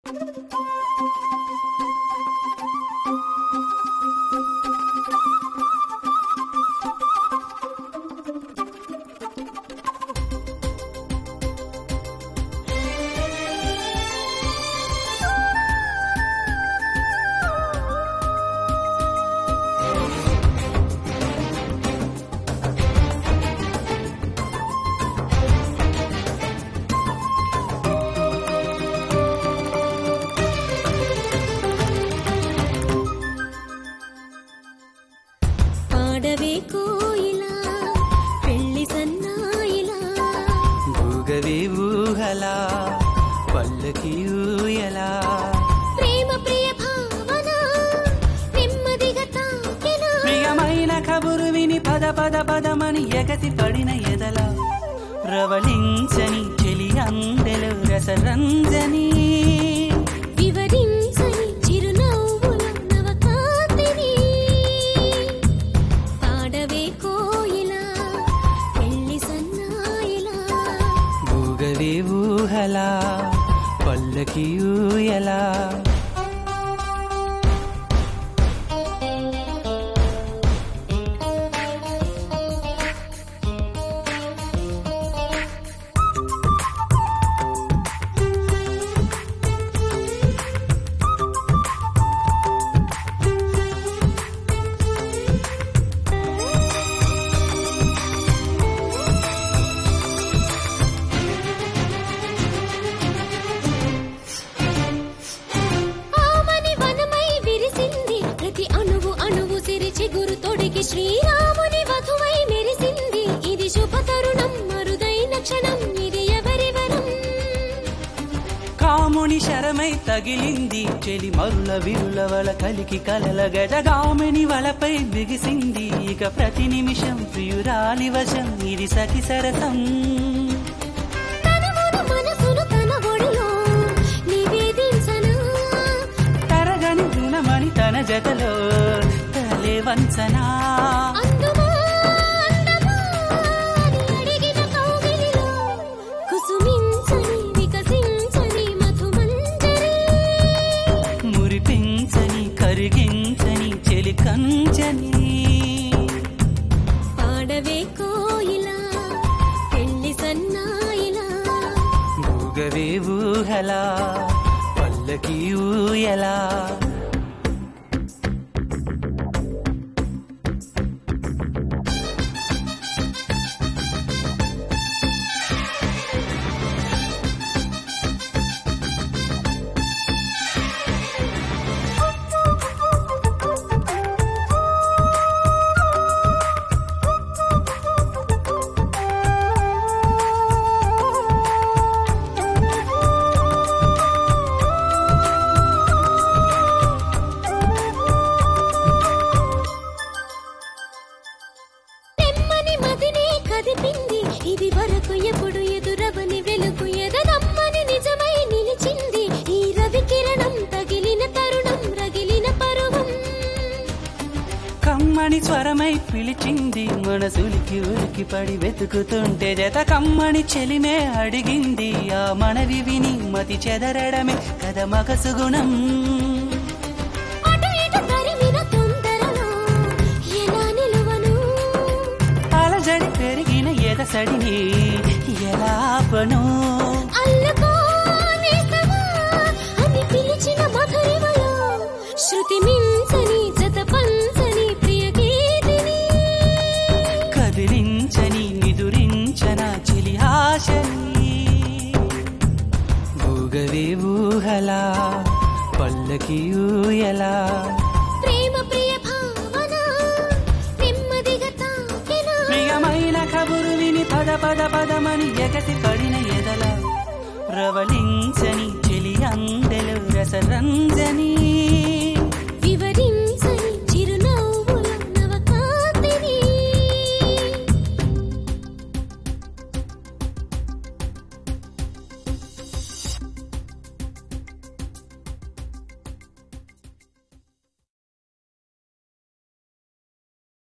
పాడవే కోయిలా పెళ్లి సన్నాయిలా భూగవి ఊహలా పల్లకి ఊయలా ప్రేమ ప్రియ భావన నెమ్మదిగా తాకినా ప్రియమైన కబురు విని పద పద పదమని ఎగసి పడిన ఎదల ప్రవలించని చెలి అందెలు రసరంజని వివరించని చిరునవ్వుల నవకాంతిని పాడవే కోయిలా పెళ్లి సన్నాయిలా భూగవి ఊహలా పల్లకి ఊయలా ఆమని వనమై విరిసింది ప్రతి అణువు అణువు సిరిచి గురు తొడిగి శ్రీరాముని వధువై మెరిసింది ఇది శుభ తరుణం మరుదైన క్షణం ఇది ఎవరి వరం కాముని శరమై తగిలింది చెలి మరుల విరుల వల కలికి కలల గజగామిని వలపై బిగిసింది ఇక ప్రతి నిమిషం ప్రియురాలి వశం ఇది సఖి సరసం తనమును మనసును తన ఒడిలో నివేదించనా తరగని గుణమని తన జతలో తలే వంచనా అందుమా అందమా అని అడిగిన కౌగిలిలో కుసుమించని వికసించని మధుమంజరి మురిపించని కరిగించని చెలి కంచని పాడవే కోయిలా పెళ్లి సన్నాయిలా భూగవే ఊహలా పల్లకి ఊయలా నెమ్మని మదినే కదిపింది ఇది వరకు ఎప్పుడు ఎదురవని వెలుగు ఎదనమ్మని నిజమై నిలిచింది ఈ రవి కిరణం తగిలిన తరుణం రగిలిన పరువం కమ్మని స్వరమై పిలిచింది మనసులికి ఉలికి పడి వెతుకుతుంటే జత కమ్మని చెలిమే అడిగింది ఆ మనవి విని మతి చెదరడమే కథ మగసుగుణం అటు ఇటు తరిమిన తొందరలో ఎలా నిలువను అలజడి పెరిగిన ఎదసడిని ఎలా ఆపను అల్లుకో నేస్తమా అని పిలిచిన మధురిమలో శృతి మించని జత పంచని ప్రియ గీతిని కదిలించని నిదురించన చెలి ఆశని భూగవే ఊహలా పల్లకి ఊయలా ప్రేమ ప్రియ భావన నెమ్మదిగా తాకినా ప్రియమైన కబురు విని పద పద పదమని ఎగసి పడిన ఎదల ప్రవలించని చెలి అందెలు రసరంజని